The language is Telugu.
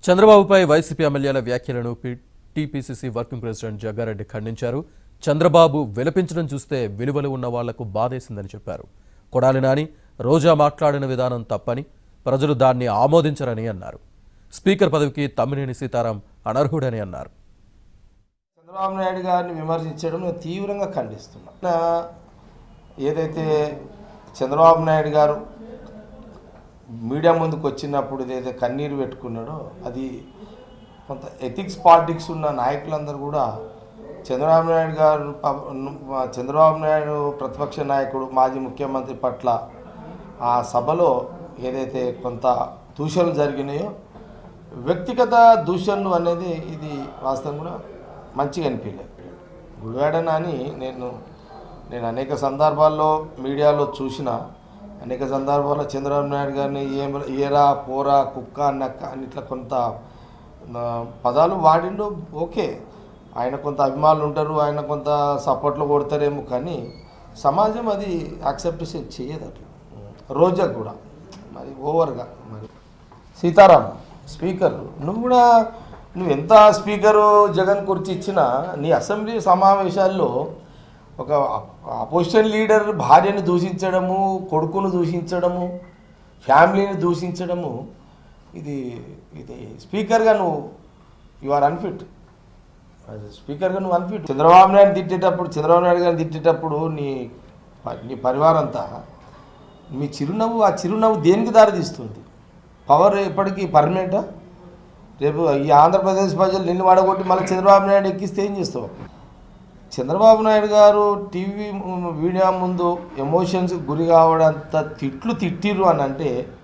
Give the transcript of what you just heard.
చంద్రబాబుపై వైసీపీ ఎమ్మెల్యేల వ్యాఖ్యలను పి- టీపీసీసీ వర్కింగ్ ప్రెసిడెంట్ జగ్గారెడ్డి ఖండించారు చంద్రబాబు విలపించడం చూస్తే విలువలు ఉన్న వాళ్లకు బాధేసిందని చెప్పారు కొడాలి నాని రోజా మాట్లాడిన విధానం తప్పని ప్రజలు దాన్ని ఆమోదించరని అన్నారు స్పీకర్ పదవికి తమ్మినేని సీతారాం అనర్హుడని అన్నారు చంద్రబాబు నాయుడు గారిని విమర్శించడం నేను తీవ్రంగా ఖండిస్తున్నా నా ఏదైతే చంద్రబాబు నాయుడు గారు మీడియా ముందుకు వచ్చినప్పుడు ఏదైతే కన్నీరు పెట్టుకున్నాడో అది కొంత ఎథిక్స్ పాలిటిక్స్ ఉన్న నాయకులందరూ కూడా చంద్రబాబు నాయుడు గారు ప- చంద్రబాబు నాయుడు ప్రతిపక్ష నాయకుడు మాజీ ముఖ్యమంత్రి పట్ల ఆ సభలో ఏదైతే కొంత దూషణలు జరిగినాయో వ్యక్తిగత దూషణలు అనేది ఇది వాస్తవం కూడా మంచిగా అనిపించలేదు గుడివాడ నాని నేను నేను అనేక సందర్భాల్లో మీడియాలో చూసిన అనేక సందర్భాల్లో చంద్రబాబు నాయుడు గారిని ఏం ఏరా పోరా కుక్క నక్క అని ఇట్లా కొంత ఆ, పదాలు వాడిండు ఓకే ఆయన కొంత అభిమానులు ఉంటారు ఆయన కొంత సపోర్ట్లు కొడతారేమో కానీ సమాజం అది యాక్సెప్ట్ చేయదు అట్లా రోజా కూడా మరి ఓవర్గా మరి సీతారాం స్పీకర్ నువ్వు కూడా నువ్వు ఎంత స్పీకరు జగన్ కుర్చీ ఇచ్చినా నీ అసెంబ్లీ సమావేశాల్లో ఒక అపోజిషన్ లీడర్ భార్యను దూషించడము కొడుకును దూషించడము ఫ్యామిలీని దూషించడము ఇది ఇది స్పీకర్గా నువ్వు యు ఆర్ అన్ఫిట్ స్పీకర్గా నువ్వు అన్ఫిట్ చంద్రబాబు నాయుడు తిట్టేటప్పుడు చంద్రబాబు నాయుడు గారిని తిట్టేటప్పుడు నీ ప- నీ పరివారం అంతా మీ చిరునవ్వు ఆ చిరునవ్వు దేనికి దారితీస్తుంది పవర్ ఎప్పటికీ పర్మనెంటా రేపు ఈ ఆంధ్రప్రదేశ్ ప్రజలు నిన్ను వాడగొట్టి మళ్ళీ చంద్రబాబు నాయుడు ఎక్కిస్తే ఏం చేస్తావు చంద్రబాబు నాయుడు గారు టీవీ ము- మీడియా ముందు ఎమోషన్స్ గురి కావడంత తిట్లు తిట్టిర్రు అని అంటే